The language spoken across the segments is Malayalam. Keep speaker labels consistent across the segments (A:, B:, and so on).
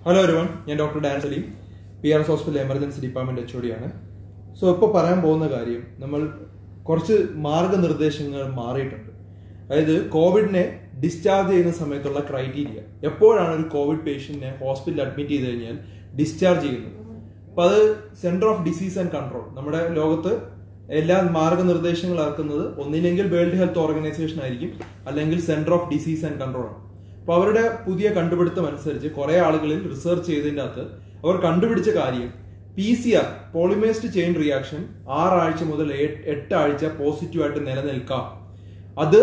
A: ഹലോ ഒരുവൺ ഞാൻ doctor Dan Salim P R S hospital emergency department head ആണ് സോ ഇപ്പോൾ പറയാൻ പോകുന്ന കാര്യം നമ്മൾ കുറച്ച് മാർഗനിർദ്ദേശങ്ങൾ മാറിയിട്ടുണ്ട് അതായത് കോവിഡിനെ ഡിസ്ചാർജ് ചെയ്യുന്ന സമയത്തുള്ള ക്രൈറ്റീരിയ എപ്പോഴാണ് ഒരു കോവിഡ് പേഷ്യന്റിനെ ഹോസ്പിറ്റലിൽ അഡ്മിറ്റ് ചെയ്ത് കഴിഞ്ഞാൽ ഡിസ്ചാർജ് ചെയ്യുന്നത് അപ്പൊ അത് centre of disease and control നമ്മുടെ ലോകത്ത് എല്ലാ മാർഗനിർദ്ദേശങ്ങൾ ഇറക്കുന്നത് ഒന്നില്ലെങ്കിൽ വേൾഡ് ഹെൽത്ത് ഓർഗനൈസേഷൻ ആയിരിക്കും അല്ലെങ്കിൽ centre of disease and control ആണ് അപ്പൊ അവരുടെ പുതിയ കണ്ടുപിടുത്തം അനുസരിച്ച് കുറെ ആളുകളിൽ റിസർച്ച് ചെയ്തതിന്റെ അകത്ത് അവർ കണ്ടുപിടിച്ച കാര്യം P C R polymerase chain reaction ആറാഴ്ച മുതൽ എ- എട്ട് ആഴ്ച പോസിറ്റീവ് ആയിട്ട് നിലനിൽക്കാം അത്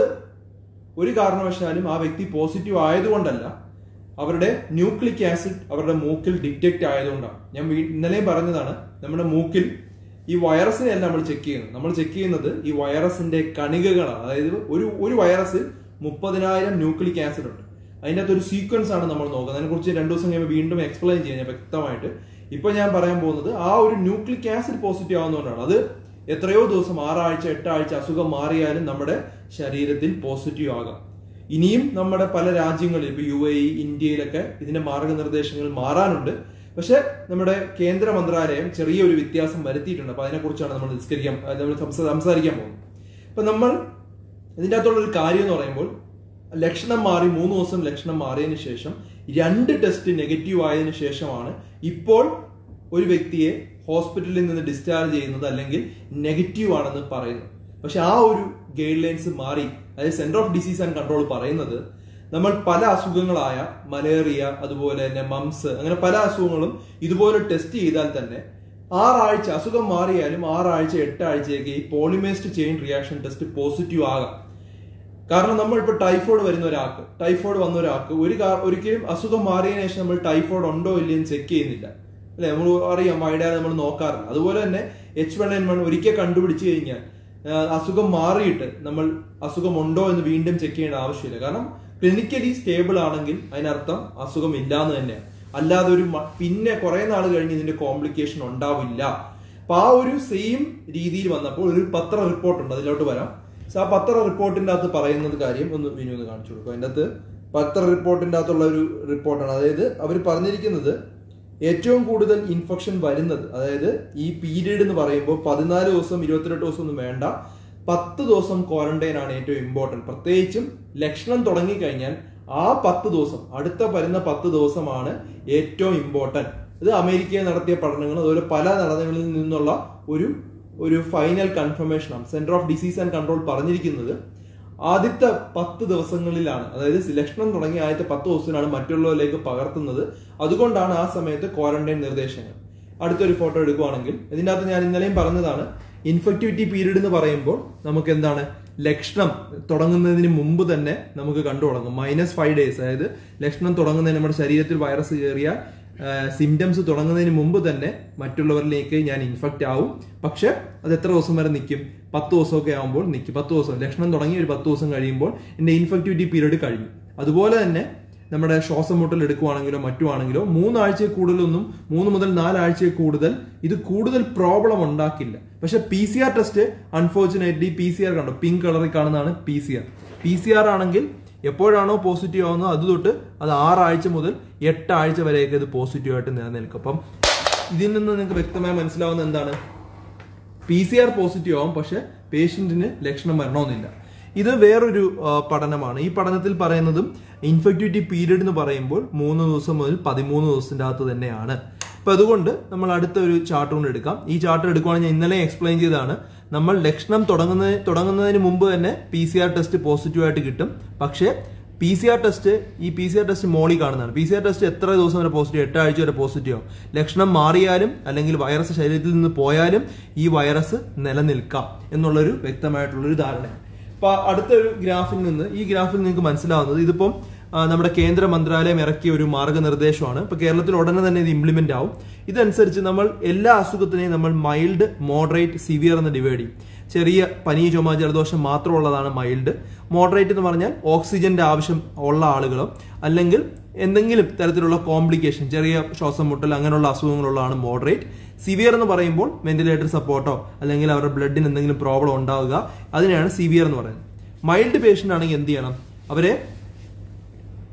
A: ഒരു കാരണവശാലും ആ വ്യക്തി പോസിറ്റീവ് ആയതുകൊണ്ടല്ല അവരുടെ ന്യൂക്ലിക് ആസിഡ് അവരുടെ മൂക്കിൽ ഡിറ്റക്ട് ആയതുകൊണ്ടാണ് ഞാൻ വീ- ഇന്നലെയും പറഞ്ഞതാണ് നമ്മുടെ മൂക്കിൽ ഈ വൈറസിനെ അല്ല നമ്മൾ ചെക്ക് ചെയ്യുന്നത് നമ്മൾ ചെക്ക് ചെയ്യുന്നത് ഈ വൈറസിന്റെ കണികകളാണ് അതായത് ഒരു ഒരു വൈറസിൽ മുപ്പതിനായിരം ന്യൂക്ലിക് ആസിഡ് ഉണ്ട് അതിൻ്റെ അകത്ത് ഒരു സീക്വൻസ് ആണ് നമ്മൾ നോക്കുന്നത് അതിനെക്കുറിച്ച് രണ്ടു ദിവസം കഴിയുമ്പോൾ വീണ്ടും എക്സ്പ്ലെയിൻ ചെയ്യാം ഞാൻ വ്യക്തമായിട്ട് ഇപ്പൊ ഞാൻ പറയാൻ പോകുന്നത് ആ ഒരു ന്യൂക്ലിക് ആസിഡ് പോസിറ്റീവ് ആവുന്നതുകൊണ്ടാണ് അത് എത്രയോ ദിവസം ആറാഴ്ച എട്ടാഴ്ച അസുഖം മാറിയാലും നമ്മുടെ ശരീരത്തിൽ പോസിറ്റീവ് ആകാം ഇനിയും നമ്മുടെ പല രാജ്യങ്ങളിൽ ഇപ്പൊ യു എ ഇ ഇന്ത്യയിലൊക്കെ ഇതിന്റെ മാർഗനിർദ്ദേശങ്ങൾ മാറാനുണ്ട് പക്ഷെ നമ്മുടെ കേന്ദ്ര മന്ത്രാലയം ചെറിയൊരു വ്യത്യാസം വരുത്തിയിട്ടുണ്ട് അപ്പൊ അതിനെക്കുറിച്ചാണ് നമ്മൾ നിസ്കരിക്കാൻ അത് നമ്മൾ സംസ- സംസാരിക്കാൻ പോകുന്നത് അപ്പൊ നമ്മൾ ഇതിന്റെ അകത്തുള്ള ഒരു കാര്യം എന്ന് പറയുമ്പോൾ ലക്ഷണം മാറി മൂന്ന് ദിവസം ലക്ഷണം മാറിയതിനു ശേഷം രണ്ട് ടെസ്റ്റ് നെഗറ്റീവ് ആയതിനു ശേഷമാണ് ഇപ്പോൾ ഒരു വ്യക്തിയെ ഹോസ്പിറ്റലിൽ നിന്ന് ഡിസ്ചാർജ് ചെയ്യുന്നത് അല്ലെങ്കിൽ നെഗറ്റീവ് ആണെന്ന് പറയുന്നത് പക്ഷെ ആ ഒരു ഗൈഡ് ലൈൻസ് മാറി അതായത് centre of disease and control പറയുന്നത് നമ്മൾ പല അസുഖങ്ങളായ മലേറിയ അതുപോലെ തന്നെ മംസ് അങ്ങനെ പല അസുഖങ്ങളും ഇതുപോലെ ടെസ്റ്റ് ചെയ്താൽ തന്നെ ആറാഴ്ച അസുഖം മാറിയാലും ആറാഴ്ച എട്ടാഴ്ചയൊക്കെ ഈ polymerase chain reaction test positive ആകാം കാരണം നമ്മൾ ഇപ്പോൾ ടൈഫോയിഡ് വരുന്ന ഒരാൾക്ക് ടൈഫോയിഡ് വന്ന ഒരാൾക്ക് ഒരു കാ- ഒരിക്കലും അസുഖം മാറിയതിനു ശേഷം നമ്മൾ ടൈഫോയിഡ് ഉണ്ടോ ഇല്ലയോ ചെക്ക് ചെയ്യുന്നില്ല അല്ലെ നമ്മൾ അറിയാം വൈഡാൽ നമ്മൾ നോക്കാറില്ല അതുപോലെ തന്നെ എച്ച് വൺ എൻ വൺ ഒരിക്കൽ കണ്ടുപിടിച്ചു കഴിഞ്ഞാൽ ആ, അസുഖം മാറിയിട്ട് നമ്മൾ അസുഖം ഉണ്ടോ എന്ന് വീണ്ടും ചെക്ക് ചെയ്യേണ്ട ആവശ്യമില്ല കാരണം ക്ലിനിക്കലി സ്റ്റേബിൾ ആണെങ്കിൽ അതിനർത്ഥം അസുഖം ഇല്ലാന്ന് തന്നെയാണ് അല്ലാതെ ഒരു മ- പിന്നെ കുറെ നാൾ കഴിഞ്ഞ് ഇതിന്റെ കോംപ്ലിക്കേഷൻ ഉണ്ടാവില്ല അപ്പൊ ആ ഒരു സെയിം രീതിയിൽ വന്നപ്പോൾ ഒരു പത്ര റിപ്പോർട്ട് ഉണ്ട് അതിലോട്ട് വരാം സോ ആ പത്ര റിപ്പോർട്ടിന്റെ അകത്ത് പറയുന്നത് കാര്യം ഒന്ന് വിനു ഒന്ന് കാണിച്ചു കൊടുക്കും അതിന്റെ അകത്ത് പത്ര റിപ്പോർട്ടിന്റെ അകത്തുള്ള ഒരു റിപ്പോർട്ടാണ് അതായത് അവർ പറഞ്ഞിരിക്കുന്നത് ഏറ്റവും കൂടുതൽ ഇൻഫെക്ഷൻ വരുന്നത് അതായത് ഈ പീരീഡ് എന്ന് പറയുമ്പോൾ പതിനാല് ദിവസം ഇരുപത്തിരണ്ട് ദിവസം ഒന്നും വേണ്ട പത്ത് ദിവസം ക്വാറന്റൈൻ ആണ് ഏറ്റവും ഇമ്പോർട്ടന്റ് പ്രത്യേകിച്ചും ലക്ഷണം തുടങ്ങിക്കഴിഞ്ഞാൽ ആ പത്ത് ദിവസം അടുത്ത വരുന്ന പത്ത് ദിവസമാണ് ഏറ്റവും ഇമ്പോർട്ടന്റ് ഇത് അമേരിക്കയിൽ നടത്തിയ പഠനങ്ങൾ അതുപോലെ പല നടനങ്ങളിൽ നിന്നുള്ള ഒരു ഒരു ഫൈനൽ കൺഫർമേഷൻ ആണ് centre of disease and control പറഞ്ഞിരിക്കുന്നത് ആദ്യത്തെ പത്ത് ദിവസങ്ങളിലാണ് അതായത് ലക്ഷണം തുടങ്ങിയ ആദ്യത്തെ പത്ത് ദിവസത്തിനാണ് മറ്റുള്ളവരിലേക്ക് പകർത്തുന്നത് അതുകൊണ്ടാണ് ആ സമയത്ത് ക്വാറന്റൈൻ നിർദ്ദേശങ്ങൾ അടുത്തൊരു ഫോട്ടോ എടുക്കുവാണെങ്കിൽ ഇതിൻ്റെ അകത്ത് ഞാൻ ഇന്നലെയും പറഞ്ഞതാണ് ഇൻഫെക്ടിവിറ്റി പീരീഡ് എന്ന് പറയുമ്പോൾ നമുക്ക് എന്താണ് ലക്ഷണം തുടങ്ങുന്നതിന് മുമ്പ് തന്നെ നമുക്ക് കണ്ടു തുടങ്ങും മൈനസ് ഫൈവ് ഡേയ്സ് അതായത് ലക്ഷണം തുടങ്ങുന്നതിന് നമ്മുടെ ശരീരത്തിൽ വൈറസ് കയറിയ സിംറ്റംസ് തുടങ്ങുന്നതിന് മുമ്പ് തന്നെ മറ്റുള്ളവരിലേക്ക് ഞാൻ ഇൻഫെക്റ്റ് ആവും പക്ഷെ അത് എത്ര ദിവസം വരെ നിൽക്കും പത്ത് ദിവസമൊക്കെ ആകുമ്പോൾ നിൽക്കും പത്ത് ദിവസം ലക്ഷണം തുടങ്ങി ഒരു പത്ത് ദിവസം കഴിയുമ്പോൾ എന്റെ ഇൻഫെക്ടിവിറ്റി പീരീഡ് കഴിഞ്ഞു അതുപോലെ തന്നെ നമ്മുടെ ശ്വാസം മുട്ടൽ എടുക്കുവാണെങ്കിലോ മറ്റുവാണെങ്കിലോ മൂന്നാഴ്ചയിൽ കൂടുതലൊന്നും മൂന്ന് മുതൽ നാലാഴ്ചയിൽ കൂടുതൽ ഇത് കൂടുതൽ പ്രോബ്ലം ഉണ്ടാക്കില്ല പക്ഷെ P C R test unfortunately P C R കണ്ടോ പിങ്ക് കളറിൽ കാണുന്നതാണ് P C R P C R ആണെങ്കിൽ എപ്പോഴാണോ പോസിറ്റീവ് ആവുന്നത് അത് തൊട്ട് അത് ആറാഴ്ച മുതൽ എട്ടാഴ്ച വരെയൊക്കെ ഇത് പോസിറ്റീവ് ആയിട്ട് നിലനിൽക്കും അപ്പം ഇതിൽ നിന്ന് നിങ്ങൾക്ക് വ്യക്തമായി മനസ്സിലാവുന്ന എന്താണ് പി സി ആർ പോസിറ്റീവ് ആവും പക്ഷെ പേഷ്യന്റിന് ലക്ഷണം വരണമെന്നില്ല ഇത് വേറൊരു ആ, പഠനമാണ് ഈ പഠനത്തിൽ പറയുന്നതും ഇൻഫെക്ടിവിറ്റി പീരീഡ് എന്ന് പറയുമ്പോൾ മൂന്ന് ദിവസം മുതൽ പതിമൂന്ന് ദിവസത്തിന്റെ അകത്ത് തന്നെയാണ് അപ്പൊ അതുകൊണ്ട് നമ്മൾ അടുത്ത ഒരു ചാർട്ട് കൊണ്ട് എടുക്കാം ഈ ചാർട്ട് എടുക്കുവാണെങ്കിൽ ഞാൻ ഇന്നലെ എക്സ്പ്ലെയിൻ ചെയ്തതാണ് നമ്മൾ ലക്ഷണം തുടങ്ങുന്ന തുടങ്ങുന്നതിന് മുമ്പ് തന്നെ P C R test positive ആയിട്ട് കിട്ടും പക്ഷേ പി സി ആർ ടെസ്റ്റ് ഈ പി സി ആർ ടെസ്റ്റ് മോളി കാണുന്നതാണ് പി സി ആർ ടെസ്റ്റ് എത്ര ദിവസം വരെ പോസിറ്റീവ് എട്ട് ആഴ്ച വരെ പോസിറ്റീവ് ആവും ലക്ഷണം മാറിയാലും അല്ലെങ്കിൽ വൈറസ് ശരീരത്തിൽ നിന്ന് പോയാലും ഈ വൈറസ് നിലനിൽക്കാം എന്നുള്ളൊരു വ്യക്തമായിട്ടുള്ളൊരു ധാരണ അപ്പൊ അടുത്ത ഒരു ഗ്രാഫിൽ നിന്ന് ഈ ഗ്രാഫിൽ നിങ്ങൾക്ക് മനസ്സിലാവുന്നത് ഇതിപ്പം ആ, നമ്മുടെ കേന്ദ്ര മന്ത്രാലയം ഇറക്കിയ ഒരു മാർഗനിർദ്ദേശമാണ് ഇപ്പൊ കേരളത്തിൽ ഉടനെ തന്നെ ഇത് ഇംപ്ലിമെന്റ് ആവും ഇതനുസരിച്ച് നമ്മൾ എല്ലാ അസുഖത്തിനെയും നമ്മൾ മൈൽഡ് മോഡറേറ്റ് സിവിയർ എന്ന് ഡിവൈഡ് ചെയ്യും ചെറിയ പനി ചുമ ജലദോഷം മാത്രമുള്ളതാണ് മൈൽഡ് മോഡറേറ്റ് എന്ന് പറഞ്ഞാൽ ഓക്സിജന്റെ ആവശ്യം ഉള്ള ആളുകളോ അല്ലെങ്കിൽ എന്തെങ്കിലും തരത്തിലുള്ള കോംപ്ലിക്കേഷൻ ചെറിയ ശ്വാസം മുട്ടൽ അങ്ങനെയുള്ള അസുഖങ്ങളുള്ളതാണ് മോഡറേറ്റ് സിവിയർ എന്ന് പറയുമ്പോൾ വെന്റിലേറ്റർ സപ്പോർട്ടോ അല്ലെങ്കിൽ അവരുടെ ബ്ലഡിന് എന്തെങ്കിലും പ്രോബ്ലം ഉണ്ടാവുക അതിനെയാണ് സിവിയർ എന്ന് പറയുന്നത് മൈൽഡ് പേഷ്യന്റ് ആണെങ്കിൽ എന്ത് ചെയ്യണം അവരെ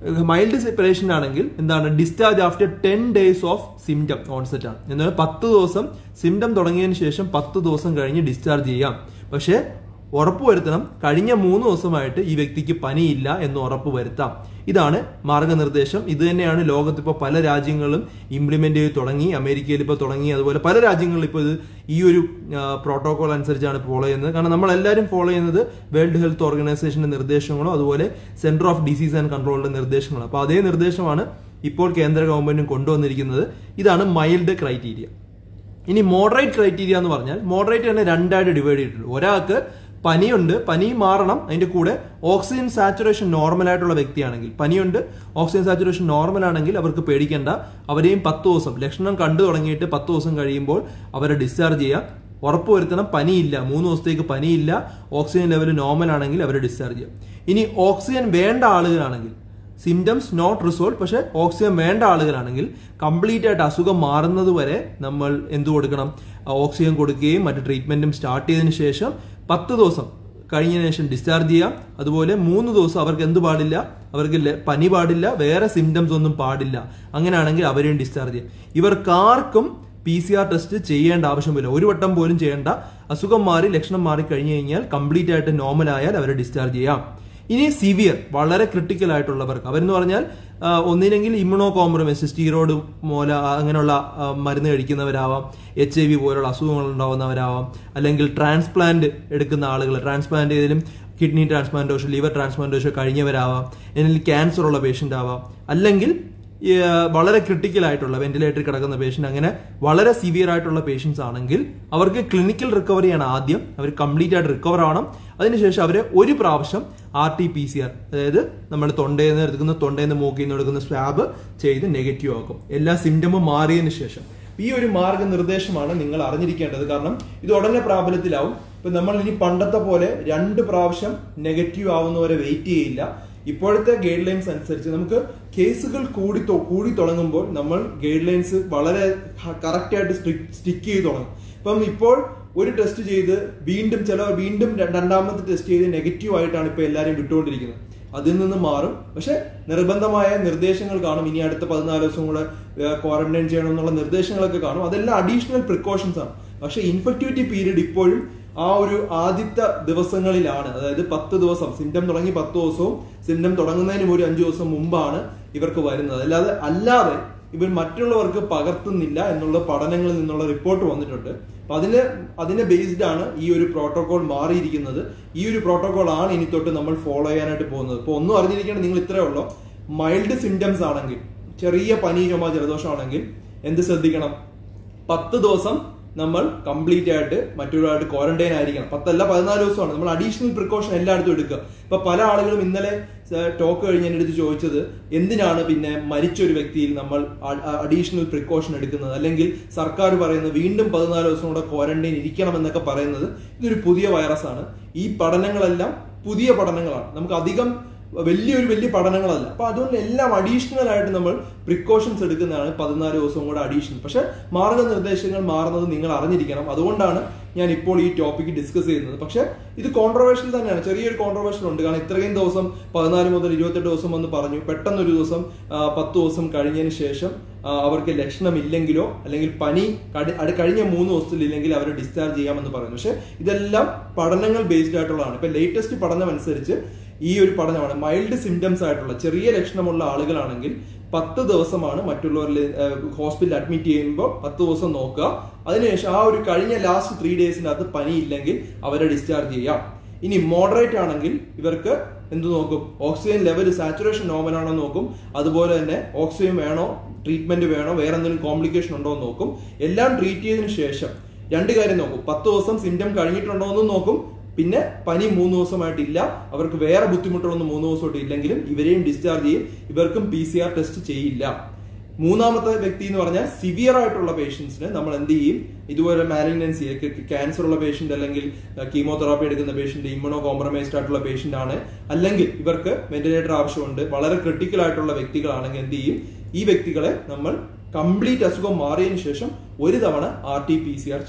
A: മൈൽഡ് സെപ്പറേഷൻ ആണെങ്കിൽ എന്താണ് discharge after ten days of symptom onset ആണ് എന്നാൽ പത്ത് ദിവസം സിംറ്റം തുടങ്ങിയതിന് ശേഷം പത്ത് ദിവസം കഴിഞ്ഞ് ഡിസ്ചാർജ് ചെയ്യാം പക്ഷേ ഉറപ്പുവരുത്തണം കഴിഞ്ഞ മൂന്ന് ദിവസമായിട്ട് ഈ വ്യക്തിക്ക് പനിയില്ല എന്ന് ഉറപ്പ് വരുത്താം ഇതാണ് മാർഗനിർദ്ദേശം ഇത് തന്നെയാണ് ലോകത്ത് ഇപ്പോൾ പല രാജ്യങ്ങളും ഇംപ്ലിമെന്റ് ചെയ്ത് തുടങ്ങി അമേരിക്കയിൽ ഇപ്പോൾ തുടങ്ങി അതുപോലെ പല രാജ്യങ്ങളിലും ഇപ്പോൾ ഇത് ഈ ഒരു പ്രോട്ടോകോൾ അനുസരിച്ചാണ് ഫോളോ ചെയ്യുന്നത് കാരണം നമ്മൾ എല്ലാവരും ഫോളോ ചെയ്യുന്നത് വേൾഡ് ഹെൽത്ത് ഓർഗനൈസേഷന്റെ നിർദ്ദേശങ്ങളോ അതുപോലെ സെന്റർ ഓഫ് ഡിസീസ് ആൻഡ് കൺട്രോളിന്റെ നിർദ്ദേശങ്ങളോ അപ്പോൾ അതേ നിർദ്ദേശമാണ് ഇപ്പോൾ കേന്ദ്ര ഗവൺമെന്റും കൊണ്ടുവന്നിരിക്കുന്നത് ഇതാണ് മൈൽഡ് ക്രൈറ്റീരിയ ഇനി മോഡറേറ്റ് ക്രൈറ്റീരിയ എന്ന് പറഞ്ഞാൽ മോഡറേറ്റ് തന്നെ രണ്ടായിട്ട് ഡിവൈഡ് ചെയ്തിട്ടുണ്ട് ഒരാൾക്ക് പനിയുണ്ട് പനി മാറണം അതിന്റെ കൂടെ ഓക്സിജൻ സാച്ചുറേഷൻ നോർമൽ ആയിട്ടുള്ള വ്യക്തിയാണെങ്കിൽ പനിയുണ്ട് ഓക്സിജൻ സാച്ചുറേഷൻ നോർമൽ ആണെങ്കിൽ അവർക്ക് പേടിക്കേണ്ട അവരെയും പത്ത് ദിവസം ലക്ഷണം കണ്ടു തുടങ്ങിയിട്ട് പത്ത് ദിവസം കഴിയുമ്പോൾ അവരെ ഡിസ്ചാർജ് ചെയ്യാം ഉറപ്പുവരുത്തണം പനിയില്ല മൂന്ന് ദിവസത്തേക്ക് പനിയില്ല ഓക്സിജൻ ലെവൽ നോർമൽ ആണെങ്കിൽ അവരെ ഡിസ്ചാർജ് ചെയ്യാം ഇനി ഓക്സിജൻ വേണ്ട ആളുകളാണെങ്കിൽ സിംറ്റംസ് നോട്ട് റിസോൾവ് പക്ഷെ ഓക്സിജൻ വേണ്ട ആളുകളാണെങ്കിൽ കംപ്ലീറ്റ് ആയിട്ട് അസുഖം മാറുന്നത് വരെ നമ്മൾ എന്ത് കൊടുക്കണം ഓക്സിജൻ കൊടുക്കുകയും മറ്റു ട്രീറ്റ്മെന്റും സ്റ്റാർട്ട് ചെയ്തതിനു ശേഷം പത്ത് ദിവസം കഴിഞ്ഞതിന് ശേഷം ഡിസ്ചാർജ് ചെയ്യാം അതുപോലെ മൂന്ന് ദിവസം അവർക്ക് എന്ത് പാടില്ല അവർക്ക് ലെ- പനി പാടില്ല വേറെ സിംറ്റംസ് ഒന്നും പാടില്ല അങ്ങനെയാണെങ്കിൽ അവരെയും ഡിസ്ചാർജ് ചെയ്യാം ഇവർക്കാർക്കും പി സി ആർ ടെസ്റ്റ് ചെയ്യേണ്ട ആവശ്യമില്ല ഒരു വട്ടം പോലും ചെയ്യേണ്ട അസുഖം മാറി ലക്ഷണം മാറി കഴിഞ്ഞു കഴിഞ്ഞാൽ കംപ്ലീറ്റ് ആയിട്ട് നോർമൽ ആയാൽ അവരെ ഡിസ്ചാർജ് ചെയ്യാം ഇനി സിവിയർ വളരെ ക്രിട്ടിക്കൽ ആയിട്ടുള്ളവർക്ക് അവരെന്ന് പറഞ്ഞാൽ ആ, ഒന്നിനെങ്കിൽ ഇമ്മ്യൂണോ കോംപ്രമൈസ് സ്റ്റീറോയിഡ് മൂല അങ്ങനെയുള്ള ആ, മരുന്ന് കഴിക്കുന്നവരാവാം എച്ച് ഐ വി പോലുള്ള അസുഖങ്ങൾ ഉണ്ടാവുന്നവരാവാം അല്ലെങ്കിൽ ട്രാൻസ്പ്ലാന്റ് എടുക്കുന്ന ആളുകൾ ട്രാൻസ്പ്ലാന്റ് ചെയ്തതിലും കിഡ്നി ട്രാൻസ്പ്ലാന്റേഷൻ ലിവർ ട്രാൻസ്പ്ലാന്റേഷൻ കഴിഞ്ഞവരാവാം അല്ലെങ്കിൽ ക്യാൻസർ ഉള്ള പേഷ്യന്റ് ആവാം അല്ലെങ്കിൽ ഈ, ആ, വളരെ ക്രിട്ടിക്കൽ ആയിട്ടുള്ള വെന്റിലേറ്ററിൽ കിടക്കുന്ന പേഷ്യന്റ് അങ്ങനെ വളരെ സിവിയർ ആയിട്ടുള്ള പേഷ്യൻസ് ആണെങ്കിൽ അവർക്ക് ക്ലിനിക്കൽ റിക്കവറിയാണ് ആദ്യം അവർ കംപ്ലീറ്റ് ആയിട്ട് റിക്കവർ ആവണം അതിനുശേഷം അവരെ ഒരു പ്രാവശ്യം R T P C R അതായത് നമ്മൾ തൊണ്ടയിൽ നിന്ന് എടുക്കുന്ന തൊണ്ടയിൽ നിന്ന് മൂക്കിൽ നിന്ന് എടുക്കുന്ന സ്വാബ് ചെയ്ത് നെഗറ്റീവ് ആക്കും എല്ലാ സിംറ്റമും മാറിയതിനു ശേഷം ഈ ഒരു മാർഗനിർദ്ദേശമാണ് നിങ്ങൾ അറിഞ്ഞിരിക്കേണ്ടത് കാരണം ഇത് ഉടനെ പ്രാബല്യത്തിലാവും ഇപ്പൊ നമ്മൾ ഇനി പണ്ടത്തെ പോലെ രണ്ട് പ്രാവശ്യം നെഗറ്റീവ് ആവുന്നവരെ വെയിറ്റ് ചെയ്യില്ല ഇപ്പോഴത്തെ ഗൈഡ് ലൈൻസ് അനുസരിച്ച് നമുക്ക് കേസുകൾ കൂടി തൊ- കൂടി തുടങ്ങുമ്പോൾ നമ്മൾ ഗൈഡ് ലൈൻസ് വളരെ കറക്റ്റ് ആയിട്ട് സ്റ്റിക്ക് ചെയ്ത് തുടങ്ങും ഇപ്പം ഇപ്പോൾ ഒരു ടെസ്റ്റ് ചെയ്ത് വീണ്ടും ചിലർ വീണ്ടും ര- രണ്ടാമത്തെ ടെസ്റ്റ് ചെയ്ത് നെഗറ്റീവ് ആയിട്ടാണ് ഇപ്പൊ എല്ലാവരും വിട്ടുകൊണ്ടിരിക്കുന്നത് അതിൽ നിന്ന് മാറും പക്ഷെ നിർബന്ധമായ നിർദ്ദേശങ്ങൾ കാണും ഇനി അടുത്ത പതിനാല് ദിവസം കൂടെ ക്വാറന്റൈൻ ചെയ്യണം എന്നുള്ള നിർദ്ദേശങ്ങളൊക്കെ കാണും അതെല്ലാം അഡീഷണൽ പ്രിക്കോഷൻസ് ആണ് പക്ഷെ ഇൻഫെക്ടിവിറ്റി പീരീഡ് ഇപ്പോഴും ആ ഒരു ആദ്യത്തെ ദിവസങ്ങളിലാണ് അതായത് പത്ത് ദിവസം സിംറ്റം തുടങ്ങി പത്ത് ദിവസവും സിംറ്റം തുടങ്ങുന്നതിനും ഒരു അഞ്ചു ദിവസം മുമ്പാണ് ഇവർക്ക് വരുന്നത് അല്ലാതെ അല്ലാതെ ഇവർ മറ്റുള്ളവർക്ക് പകർത്തുന്നില്ല എന്നുള്ള പഠനങ്ങളിൽ നിന്നുള്ള റിപ്പോർട്ട് വന്നിട്ടുണ്ട് അപ്പൊ അതിന് അതിനെ ബേസ്ഡ് ആണ് ഈ ഒരു പ്രോട്ടോകോൾ മാറിയിരിക്കുന്നത് ഈ ഒരു പ്രോട്ടോകോൾ ആണ് ഇനി തൊട്ട് നമ്മൾ ഫോളോ ചെയ്യാനായിട്ട് പോകുന്നത് ഇപ്പൊ ഒന്നും അറിഞ്ഞിരിക്കണം നിങ്ങൾ ഇത്രേ ഉള്ളൂ മൈൽഡ് സിംറ്റംസ് ആണെങ്കിൽ ചെറിയ പനി ചുമ ജലദോഷം ആണെങ്കിൽ എന്ത് ശ്രദ്ധിക്കണം പത്ത് ദിവസം നമ്മൾ കംപ്ലീറ്റ് ആയിട്ട് മറ്റൊരാളായിട്ട് ക്വാറന്റൈൻ ആയിരിക്കണം പത്തല്ല പതിനാല് ദിവസമാണ് നമ്മൾ അഡീഷണൽ പ്രിക്കോഷൻ എല്ലായിടത്തും എടുക്കുക ഇപ്പൊ പല ആളുകളും ഇന്നലെ ടോക്ക് കഴിഞ്ഞ് എൻ്റെ അടുത്ത് ചോദിച്ചത് എന്തിനാണ് പിന്നെ മരിച്ച ഒരു വ്യക്തിയിൽ നമ്മൾ അഡീഷണൽ പ്രിക്കോഷൻ എടുക്കുന്നത് അല്ലെങ്കിൽ സർക്കാർ പറയുന്നത് വീണ്ടും പതിനാല് ദിവസം കൂടെ ക്വാറന്റൈൻ ഇരിക്കണം എന്നൊക്കെ പറയുന്നത് ഇതൊരു പുതിയ വൈറസ് ആണ് ഈ പഠനങ്ങളെല്ലാം പുതിയ പഠനങ്ങളാണ് നമുക്ക് അധികം വലിയൊരു വലിയ പഠനങ്ങളല്ല അപ്പൊ അതുകൊണ്ട് എല്ലാം അഡീഷണൽ ആയിട്ട് നമ്മൾ പ്രിക്കോഷൻസ് എടുക്കുന്നതാണ് പതിനാല് ദിവസവും കൂടെ അഡീഷണൽ പക്ഷെ മാർഗനിർദ്ദേശങ്ങൾ മാറുന്നത് നിങ്ങൾ അറിഞ്ഞിരിക്കണം അതുകൊണ്ടാണ് ഞാൻ ഇപ്പോൾ ഈ ടോപ്പിക്ക് ഡിസ്കസ് ചെയ്യുന്നത് പക്ഷെ ഇത് കോൺട്രവേഴ്ഷ്യൽ തന്നെയാണ് ചെറിയൊരു കോൺട്രവേഴ്ഷ്യൽ ഉണ്ട് കാരണം ഇത്രയും ദിവസം പതിനാല് മുതൽ ഇരുപത്തെട്ട് ദിവസം എന്ന് പറഞ്ഞു പെട്ടെന്ന് ഒരു ദിവസം ആ, പത്ത് ദിവസം കഴിഞ്ഞതിന് ശേഷം ആ, അവർക്ക് ലക്ഷണമില്ലെങ്കിലോ അല്ലെങ്കിൽ പനി കടി- അത് കഴിഞ്ഞ മൂന്ന് ദിവസത്തിൽ ഇല്ലെങ്കിൽ അവരെ ഡിസ്ചാർജ് ചെയ്യാമെന്ന് പറയുന്നു പക്ഷെ ഇതെല്ലാം പഠനങ്ങൾ ബേസ്ഡ് ആയിട്ടുള്ളതാണ് ഇപ്പൊ ലേറ്റസ്റ്റ് പഠനം അനുസരിച്ച് ഈ ഒരു പഠനമാണ് മൈൽഡ് സിംറ്റംസ് ആയിട്ടുള്ള ചെറിയ ലക്ഷണമുള്ള ആളുകളാണെങ്കിൽ പത്ത് ദിവസമാണ് മറ്റുള്ളവരിൽ ഹോസ്പിറ്റലിൽ അഡ്മിറ്റ് ചെയ്യുമ്പോൾ പത്ത് ദിവസം നോക്കുക അതിനുശേഷം ആ ഒരു കഴിഞ്ഞ ലാസ്റ്റ് ത്രീ ഡേയ്സിനകത്ത് പനി ഇല്ലെങ്കിൽ അവരെ ഡിസ്ചാർജ് ചെയ്യാം ഇനി മോഡറേറ്റ് ആണെങ്കിൽ ഇവർക്ക് എന്ത് നോക്കും ഓക്സിജൻ ലെവൽ സാച്ചുറേഷൻ നോർമൽ ആണോ എന്ന് നോക്കും അതുപോലെ തന്നെ ഓക്സിജൻ വേണോ ട്രീറ്റ്മെന്റ് വേണോ വേറെ എന്തെങ്കിലും കോംപ്ലിക്കേഷൻ ഉണ്ടോ എന്ന് നോക്കും എല്ലാം ട്രീറ്റ് ചെയ്തതിനു ശേഷം രണ്ട് കാര്യം നോക്കും പത്ത് ദിവസം സിംറ്റം കഴിഞ്ഞിട്ടുണ്ടോ എന്നും നോക്കും പിന്നെ പനി മൂന്ന് ദിവസമായിട്ടില്ല അവർക്ക് വേറെ ബുദ്ധിമുട്ടുകളൊന്നും മൂന്ന് ദിവസമായിട്ട് ഇല്ലെങ്കിലും ഇവരെയും ഡിസ്ചാർജ് ചെയ്യും ഇവർക്കും പി സി ആർ ടെസ്റ്റ് ചെയ്യില്ല മൂന്നാമത്തെ വ്യക്തി എന്ന് പറഞ്ഞാൽ സിവിയർ ആയിട്ടുള്ള പേഷ്യൻസിന് നമ്മൾ എന്ത് ചെയ്യും ഇതുപോലെ മാലിഗ്നൻസി ക്യാൻസർ ഉള്ള പേഷ്യന്റ് അല്ലെങ്കിൽ കീമോതെറാപ്പി എടുക്കുന്ന പേഷ്യന്റ് ഇമ്യൂണോ കോംപ്രമൈസ്ഡ് ആയിട്ടുള്ള പേഷ്യന്റ് ആണ് അല്ലെങ്കിൽ ഇവർക്ക് വെന്റിലേറ്റർ ആവശ്യമുണ്ട് വളരെ ക്രിട്ടിക്കൽ ആയിട്ടുള്ള വ്യക്തികളാണെങ്കിൽ എന്ത് ചെയ്യും ഈ വ്യക്തികളെ നമ്മൾ കംപ്ലീറ്റ് അസുഖം മാറിയതിനു ശേഷം ഒരു തവണ R T P C R ചെയ്യും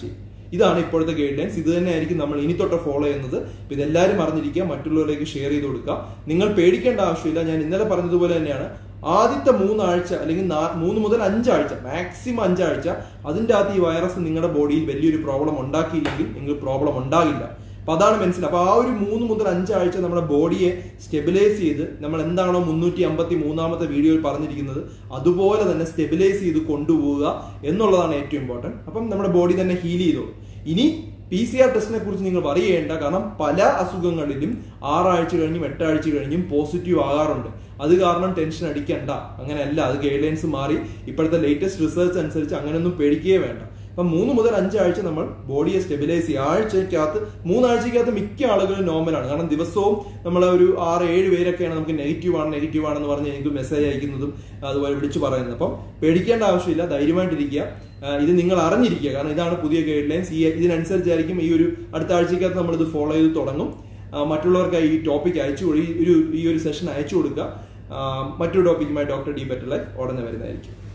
A: ഇതാണ് ഇപ്പോഴത്തെ ഗൈഡ് ലൈൻസ് ഇത് തന്നെയായിരിക്കും നമ്മൾ ഇനി തൊട്ട് ഫോളോ ചെയ്യുന്നത് അപ്പൊ ഇതെല്ലാവരും അറിഞ്ഞിരിക്കുക മറ്റുള്ളവരിലേക്ക് ഷെയർ ചെയ്ത് കൊടുക്കുക നിങ്ങൾ പേടിക്കേണ്ട ആവശ്യമില്ല ഞാൻ ഇന്നലെ പറഞ്ഞതുപോലെ തന്നെയാണ് ആദ്യത്തെ മൂന്നാഴ്ച അല്ലെങ്കിൽ നാ- മൂന്ന് മുതൽ അഞ്ചാഴ്ച മാക്സിമം അഞ്ചാഴ്ച അതിൻ്റെ അകത്ത് ഈ വൈറസ് നിങ്ങളുടെ ബോഡിയിൽ വലിയൊരു പ്രോബ്ലം ഉണ്ടാക്കിയില്ലെങ്കിൽ നിങ്ങൾക്ക് പ്രോബ്ലം ഉണ്ടാകില്ല അപ്പൊ അതാണ് മനസ്സിലായി അപ്പൊ ആ ഒരു മൂന്ന് മുതൽ അഞ്ചാഴ്ച നമ്മുടെ ബോഡിയെ സ്റ്റെബിലൈസ് ചെയ്ത് നമ്മൾ എന്താണോ മുന്നൂറ്റി അമ്പത്തി മൂന്നാമത്തെ വീഡിയോയിൽ പറഞ്ഞിരിക്കുന്നത് അതുപോലെ തന്നെ സ്റ്റെബിലൈസ് ചെയ്ത് കൊണ്ടുപോവുക എന്നുള്ളതാണ് ഏറ്റവും ഇമ്പോർട്ടന്റ് അപ്പം നമ്മുടെ ബോഡി തന്നെ ഹീൽ ചെയ്തോളൂ ഇനി പി സി ആർ ടെസ്റ്റിനെ കുറിച്ച് നിങ്ങൾ വറി ചെയ്യേണ്ട കാരണം പല അസുഖങ്ങളിലും ആറാഴ്ച കഴിഞ്ഞും എട്ടാഴ്ച കഴിഞ്ഞും പോസിറ്റീവ് ആകാറുണ്ട് അത് കാരണം ടെൻഷൻ അടിക്കണ്ട അങ്ങനെയല്ല അത് ഗൈഡ് ലൈൻസ് മാറി ഇപ്പോഴത്തെ ലേറ്റസ്റ്റ് റിസർച്ച് അനുസരിച്ച് അങ്ങനെയൊന്നും പേടിക്കുകയേ വേണ്ട അപ്പം മൂന്ന് മുതൽ അഞ്ചാഴ്ച നമ്മൾ ബോഡിയെ സ്റ്റെബിലൈസ് ചെയ്യുക ആഴ്ചക്കകത്ത് മൂന്നാഴ്ചക്കകത്ത് മിക്ക ആളുകളും നോർമലാണ് കാരണം ദിവസവും നമ്മൾ ഒരു ആറ് ഏഴ് പേരൊക്കെയാണ് നമുക്ക് നെഗറ്റീവ് ആണ് നെഗറ്റീവ് ആണെന്ന് പറഞ്ഞ് എനിക്ക് മെസ്സേജ് അയക്കുന്നതും അതുപോലെ വിളിച്ചു പറയുന്നത് അപ്പം പേടിക്കേണ്ട ആവശ്യമില്ല ധൈര്യമായിട്ടിരിക്കുക ആ, ഇത് നിങ്ങൾ അറിഞ്ഞിരിക്കുക കാരണം ഇതാണ് പുതിയ ഗൈഡ് ലൈൻസ് ഈ ഇതിനനുസരിച്ചായിരിക്കും ഈ ഒരു അടുത്ത ആഴ്ചക്കകത്ത് നമ്മൾ ഇത് ഫോളോ ചെയ്ത് തുടങ്ങും ആ, മറ്റുള്ളവർക്ക് ഈ ടോപ്പിക് അയച്ചു കൊടു- ഈ ഒരു ഈ ഒരു സെഷൻ അയച്ചു കൊടുക്കുക ആ, മറ്റൊരു ടോപ്പിക്കുമായി ഡോക്ടർ ഡി ബെറ്റർ ലൈഫ് ഉടനെ വരുന്നതായിരിക്കും